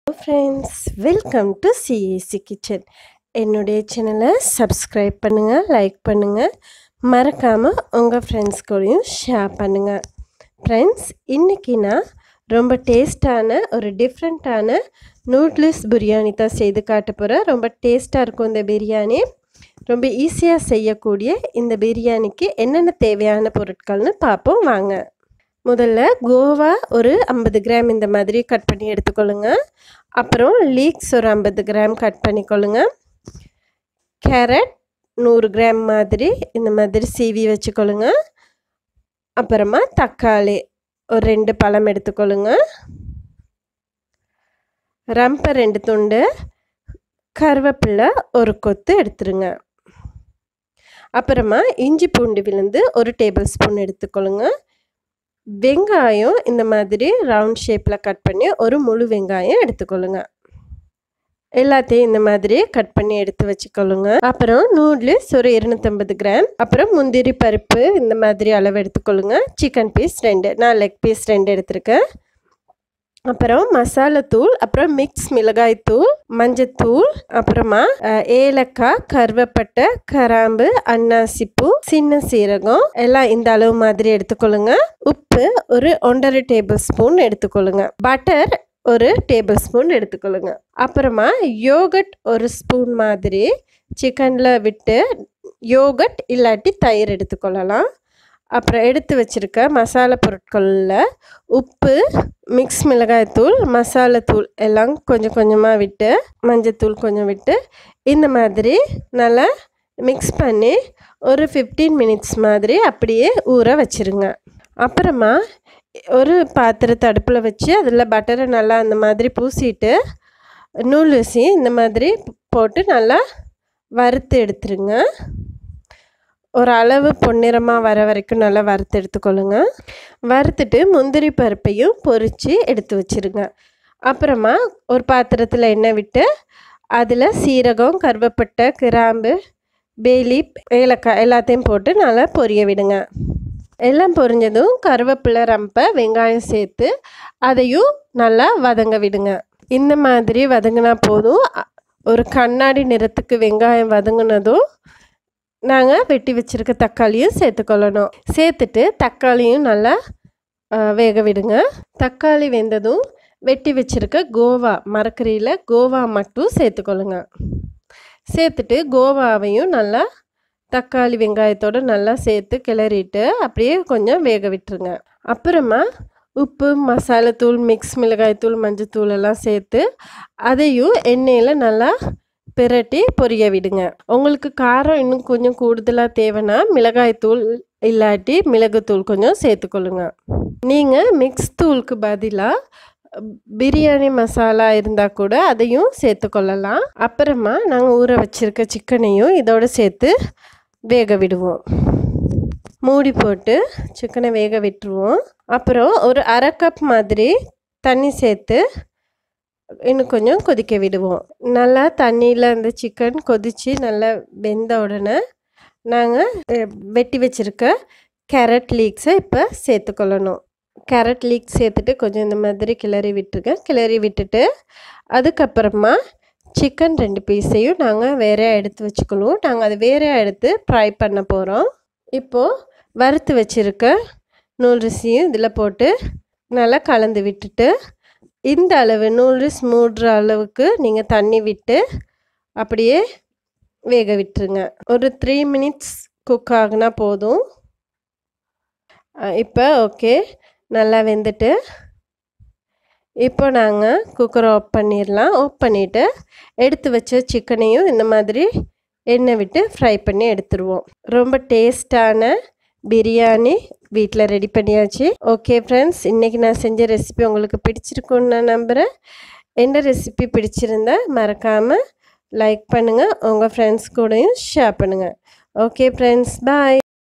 friends welcome to CAC kitchen என்னுடைய சேனலை subscribe பண்ணுங்கள் லைக் பண்ணுங்கள் மறக்காமல் உங்கள் ஃப்ரெண்ட்ஸ் கூடயும் ஷேர் பண்ணுங்கள் ஃப்ரெண்ட்ஸ் இன்றைக்கி நான் ரொம்ப டேஸ்டான ஒரு டிஃப்ரெண்ட்டான நூட்லஸ் பிரியாணி தான் செய்து காட்ட போகிறேன் ரொம்ப டேஸ்ட்டாக இருக்கும் இந்த பிரியாணி ரொம்ப ஈஸியாக செய்யக்கூடிய இந்த பிரியாணிக்கு என்னென்ன தேவையான பொருட்கள்னு பார்ப்போம் வாங்க முதல்ல கோவா ஒரு ஐம்பது கிராம் இந்த மாதிரி கட் பண்ணி எடுத்துக்கொள்ளுங்க அப்புறம் லீக்ஸ் ஒரு ஐம்பது கிராம் கட் பண்ணிக்கொள்ளுங்க கேரட் நூறு கிராம் மாதிரி இந்த மாதிரி சீவி வச்சுக்கொள்ளுங்க அப்புறமா தக்காளி ஒரு ரெண்டு பழம் எடுத்துக்கொள்ளுங்க ரம்பை ரெண்டு துண்டு கருவேப்பிலை ஒரு கொத்து எடுத்துருங்க அப்புறமா இஞ்சி பூண்டு விழுந்து ஒரு டேபிள் ஸ்பூன் எடுத்துக்கொள்ளுங்க வெங்காயம் இந்த மாதிரி ரவுண்ட் ஷேப்பில் கட் பண்ணி ஒரு முழு வெங்காயம் எடுத்துக்கொள்ளுங்க எல்லாத்தையும் இந்த மாதிரி கட் பண்ணி எடுத்து வச்சுக்கொள்ளுங்க அப்புறம் நூடுல்ஸ் ஒரு இருநூத்தம்பது கிராம் அப்புறம் முந்திரி பருப்பு இந்த மாதிரி அளவு எடுத்துக்கொள்ளுங்க சிக்கன் பீஸ் ரெண்டு நான் லெக் பீஸ் ரெண்டு எடுத்திருக்கேன் அப்புறம் மசாலா தூள் அப்புறம் மிக்ஸ் மிளகாய் தூள் மஞ்சத்தூள் அப்புறமா ஏலக்காய் கருவேப்பட்டை கராம்பு அன்னாசிப்பூ சின்ன சீரகம் எல்லாம் இந்த அளவு மாதிரி எடுத்துக்கொள்ளுங்க உப்பு ஒரு ஒன்றரை டேபிள் ஸ்பூன் எடுத்துக்கொள்ளுங்க பட்டர் ஒரு டேபிள் ஸ்பூன் எடுத்துக்கொள்ளுங்க அப்புறமா யோகட் ஒரு ஸ்பூன் மாதிரி சிக்கனில் விட்டு யோகட் இல்லாட்டி தயிர் எடுத்துக்கொள்ளலாம் அப்புறம் எடுத்து வச்சுருக்க மசாலா பொருட்களில் உப்பு மிக்ஸ் மிளகாய்த்தூள் மசாலா தூள் எல்லாம் கொஞ்சம் கொஞ்சமாக விட்டு மஞ்சத்தூள் கொஞ்சம் விட்டு இந்த மாதிரி நல்லா மிக்ஸ் பண்ணி ஒரு ஃபிஃப்டீன் மினிட்ஸ் மாதிரி அப்படியே ஊற வச்சுருங்க அப்புறமா ஒரு பாத்திரத்தை அடுப்பில் வச்சு அதில் பட்டரை நல்லா அந்த மாதிரி பூசிட்டு நூல் ஊசி இந்த மாதிரி போட்டு நல்லா வறுத்து எடுத்துருங்க ஒரு அளவு பொன்னிறமாக வர வரைக்கும் நல்லா வறுத்து எடுத்துக்கொள்ளுங்க வறுத்துட்டு முந்திரி பருப்பையும் பொரித்து எடுத்து வச்சுருங்க அப்புறமா ஒரு பாத்திரத்தில் எண்ணெய் விட்டு அதில் சீரகம் கருவேப்பட்டை கிராம்பு பேலி ஏலக்காய் எல்லாத்தையும் போட்டு நல்லா பொரிய விடுங்க எல்லாம் பொரிஞ்சதும் கருவேப்பிலை ரம்பை வெங்காயம் சேர்த்து அதையும் நல்லா வதங்க விடுங்க இந்த மாதிரி வதங்கினா போதும் ஒரு கண்ணாடி நிறத்துக்கு வெங்காயம் வதங்கினதும் நாங்கள் வெட்டி வச்சுருக்க தக்காளியும் சேர்த்துக்கொள்ளணும் சேர்த்துட்டு தக்காளியும் நல்லா வேக விடுங்க தக்காளி வெந்ததும் வெட்டி வச்சுருக்க கோவா மரக்கறியில் கோவா மட்டும் சேர்த்துக்கொள்ளுங்க சேர்த்துட்டு கோவாவையும் நல்லா தக்காளி வெங்காயத்தோடு நல்லா சேர்த்து கிளறிட்டு அப்படியே கொஞ்சம் வேக விட்டுருங்க அப்புறமா உப்பு மசாலாத்தூள் மிக்ஸ் மிளகாய்த்தூள் மஞ்சத்தூள் எல்லாம் சேர்த்து அதையும் எண்ணெயில் நல்லா பிரட்டி பொரிய விடுங்க உங்களுக்கு காரம் இன்னும் கொஞ்சம் கூடுதலாக தேவைன்னா மிளகாய்த்தூள் இல்லாட்டி மிளகுத்தூள் கொஞ்சம் சேர்த்துக்கொள்ளுங்க நீங்கள் மிக்ஸ் தூளுக்கு பதிலாக பிரியாணி மசாலா இருந்தால் கூட அதையும் சேர்த்துக்கொள்ளலாம் அப்புறமா நாங்கள் ஊற வச்சுருக்க சிக்கனையும் இதோடு சேர்த்து வேக விடுவோம் மூடி போட்டு சிக்கனை வேக விட்டுருவோம் அப்புறம் ஒரு அரை கப் மாதிரி தண்ணி சேர்த்து இன்னும் கொஞ்சம் கொதிக்க விடுவோம் நல்லா தண்ணியில் அந்த சிக்கன் கொதித்து நல்லா வெந்த உடனே நாங்கள் வெட்டி வச்சுருக்க கேரட் லீக்ஸை இப்போ சேர்த்துக்கொள்ளணும் கேரட் லீக்ஸ் சேர்த்துட்டு கொஞ்சம் இந்த மாதிரி கிளறி விட்டுருக்கேன் கிளறி விட்டுட்டு அதுக்கப்புறமா சிக்கன் ரெண்டு பீஸையும் நாங்கள் வேற எடுத்து வச்சுக்கணும் நாங்கள் அது வேற எடுத்து ஃப்ரை பண்ண போகிறோம் இப்போது வறுத்து வச்சுருக்க நூல்ரிசியும் இதில் போட்டு நல்லா கலந்து விட்டுட்டு இந்த அளவு நூல்ரிஸ் மூடுற அளவுக்கு நீங்கள் தண்ணி விட்டு அப்படியே வேக விட்டுருங்க ஒரு த்ரீ மினிட்ஸ் குக் ஆகுனா போதும் இப்போ ஓகே நல்லா வெந்துட்டு இப்போ நாங்கள் குக்கரை ஆஃப் பண்ணிடலாம் ஆஃப் பண்ணிவிட்டு எடுத்து வச்ச சிக்கனையும் இந்த மாதிரி எண்ணெய் விட்டு ஃப்ரை பண்ணி எடுத்துருவோம் ரொம்ப டேஸ்டான பிரியாணி வீட்டில் ரெடி பண்ணியாச்சு ஓகே ஃப்ரெண்ட்ஸ் இன்றைக்கி நான் செஞ்ச ரெசிபி உங்களுக்கு பிடிச்சிருக்குன்னு நான் நம்புகிறேன் எந்த ரெசிபி பிடிச்சிருந்தா மறக்காமல் லைக் பண்ணுங்கள் உங்கள் ஃப்ரெண்ட்ஸ் கூடயும் ஷேர் பண்ணுங்கள் ஓகே ஃப்ரெண்ட்ஸ் பாய்